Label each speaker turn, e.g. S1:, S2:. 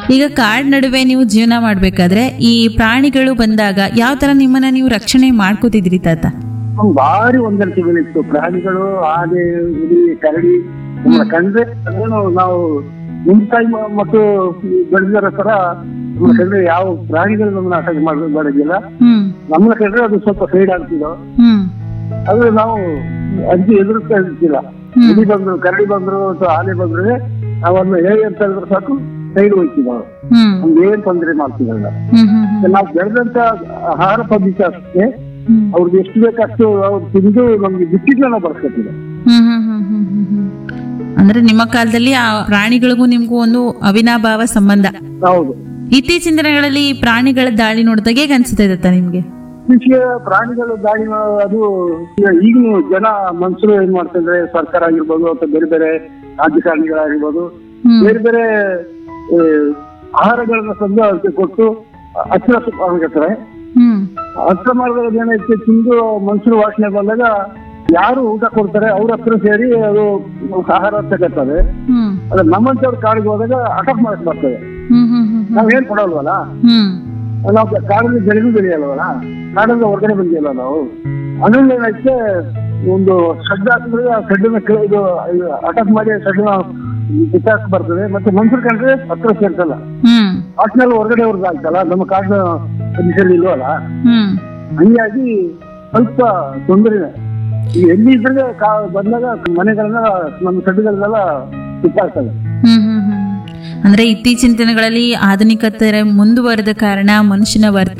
S1: ಈಗ ಕಾಡ್ ನಡುವೆ ನೀವು ಜೀವನ ಮಾಡ್ಬೇಕಾದ್ರೆ ಈ ಪ್ರಾಣಿಗಳು ಬಂದಾಗ ಯಾವ ತರ ನಿಮ್ಮನ್ನ ನೀವು ರಕ್ಷಣೆ ಮಾಡ್ಕೋತಿದ್ರಿ ತಾತ
S2: ಒಂದ್ ಭಾರಿ ಹೊಂದಾಣಿಕೆಗಳಿತ್ತು ಪ್ರಾಣಿಗಳು ಆನೆ ಹುಲಿ ಕರಡಿ ನಮ್ಮನ್ನ ಕಂಡ್ರೆ ಅದೇನು ನಾವು ಮುಂತಾಯಿ ಮ- ಮತ್ತು ಬೆಳೆದಿರೋ ತರ ನಮ್ಮನ್ನ ಕಂಡ್ರೆ ಯಾವ ಪ್ರಾಣಿಗಳು ನಮ್ಮನ್ನ ಅಟ್ಯಾಕ್ ಮಾಡೋದು ಮಾಡೋದಿಲ್ಲ
S1: ಹ್ಮ್
S2: ನಮ್ಮನ್ನ ಕಂಡ್ರೆ ಅದು ಸ್ವಲ್ಪ ಸೈಡ್ ಆಗ್ತಿದ್ದೋ
S1: ಹ್ಮ್
S2: ಅದು ನಾವು ಅಜ್ಜಿ ಎದುರಿಸ್ತಾ ಇರ್ತಿಲ್ಲ ಹುಲಿ ಬಂದ್ರು ಕರಡಿ ಬಂದ್ರು ಅಥವಾ ಆನೆ ಬಂದ್ರೆ ನಾವನ್ನ ಹೇಳಿ ಅಂತ ಹೇಳಿದ್ರೆ ಸಾಕು ಸೈಡ್ ಹೋಗ್ತೀವಿ ನಾವು
S1: ಹ್ಮ್
S2: ನಮ್ಗೆ ಏನ್ ತೊಂದರೆ ಮಾಡ್ತೀವಲ್ಲ
S1: ಹ್ಮ್ ಹ್ಮ್ ಹ್ಮ್
S2: ನಾವು ಬೆಳೆದಂತ ಆಹಾರ ಪದ್ಧತಿ ಅಷ್ಟೇ
S1: ಹ್ಮ್
S2: ಅವ್ರಿಗೆ ಎಷ್ಟು ಬೇಕಷ್ಟು ಅವ್ರು ತಿಂದು ನಮ್ಗೆ ಬಿಟ್ಟಿದ್ನ ನಾವು ಬರ್ಸ್ಕೊತೀವಿ
S1: ಹ್ಮ್ ಹ್ಮ್ ಹ್ಮ್ ಹ್ಮ್ ಹ್ಮ್ ಹ್ಮ್. ಅಂದ್ರೆ ನಿಮ್ಮ ಕಾಲದಲ್ಲಿ ಆ ಪ್ರಾಣಿಗಳಿಗೂ ನಿಮ್ಗೂ ಒಂದು ಅವಿನಾಭಾವ ಸಂಬಂಧ
S2: ಹೌದು
S1: ಇತ್ತೀಚಿನ ದಿನಗಳಲ್ಲಿ ಈ ಪ್ರಾಣಿಗಳ ದಾಳಿ ನೋಡಿದಾಗ ಹೇಗೆ ಅನ್ಸುತ್ತೆ ದತ್ತ ನಿಮ್ಗೆ
S2: ಕೃಷಿಯ ಪ್ರಾಣಿಗಳು ದಾಳಿ ಮಾ- ಅದು ಈಗ ಈಗಿನ ಜನ ಮನುಷ್ಯರು ಏನ್ ಮಾಡ್ತಿದ್ರೆ ಸರ್ಕಾರ ಆಗಿರ್ಬೋದು ಅಥವಾ ಬೇರೆ ಬೇರೆ ರಾಜಕಾರಣಿಗಳಾಗಿರ್ಬೋದು
S1: ಹ್ಮ್
S2: ಬೇರೆ ಬೇರೆ ಆ, ಆಹಾರಗಳನ್ನ ತಂದು ಅದಕ್ಕೆ ಕೊಟ್ಟು ಹತ್ತಿರ ಮಾಡ್ಕೊತಾರೆ
S1: ಹ್ಮ್
S2: ಹತ್ತಿರ ಮಾಡಿದಾಗ ಏನೈತೆ ತಿಂದು ಮನುಷ್ಯರು ವಾಸನೆ ಬಂದಾಗ ಯಾರು ಊಟ ಕೊಡ್ತಾರೆ ಅವ್ರ ಹತ್ರ ಸೇರಿ ಅದು ಆಹಾರ ತಗತ್ತದೆ
S1: ಹ್ಮ್
S2: ಅದ್ರ ನಮ್ಮಂತವ್ರ ಕಾಡಿಗೆ ಹೋದಾಗ ಅಟಕ್ ಮಾಡಕ್ ಬರ್ತದೆ
S1: ಹ್ಮ್ ಹ್ಮ್ ಹ್ಮ್
S2: ನಾವ್ ಏನ್ ಕೊಡಲ್ವಲ್ಲ
S1: ಹ್ಮ್
S2: ನಾವು ಕಾಡಲ್ಲಿ ಬೆಳೆದು ಬೆಳೆಯಲ್ವಲ್ಲ ಕಾಡಲ್ಲಿ ಹೊರಗಡೆ ಬಂದಿಲ್ಲ ನಾವು ಅದರಿಂದ ಏನೈತೆ ಒಂದು ಶೆಡ್ ಹಾಕಿದ್ರೆ ಆ ಶೆಡ್ನ ಕೆಳಗೆ ಅಟಕ್ ಮಾಡಿ ಶೆಡ್ನ ಕಿತ್ತಾಕ್ ಬರ್ತದೆ ಮತ್ತೆ ಮನುಷ್ಯರು ಕಂಡ್ರೆ ಹತ್ರ ಸೇರ್ಸಲ್ಲ
S1: ಹ್ಮ್
S2: ಆಟ್ನಲ್ಲಿ ಹೊರಗಡೆ ಅವ್ರದ್ದು ಆಗ್ತಲ್ಲ ನಮ್ಮ ಕಾಡಿನ ಕಂಡೀಷನ್ ಇಲ್ವಲ್ಲ
S1: ಹ್ಮ್
S2: ಹಂಗಾಗಿ ಸ್ವಲ್ಪ ತೊಂದರೆ ಈಗ ಎಲ್ಲಿ ಇದ್ರೆ ಕಾ ಬಂದಾಗ ಮನೆಗಳನ್ನ ನಮ್ಮ ಶೆಡ್ಗಳನ್ನೆಲ್ಲ ಕಿತ್ತಾಕ್ತದೆ
S1: ಹ್ಮ್ ಹ್ಮ್ ಹ್ಮ್ ಅಂದ್ರೆ ಇತ್ತೀಚಿನ ದಿನಗಳಲ್ಲಿ ಆಧುನಿಕತೆ ಮುಂದುವರೆದ ಕಾರಣ ಮನುಷ್ಯನ ವರ್ತನೆ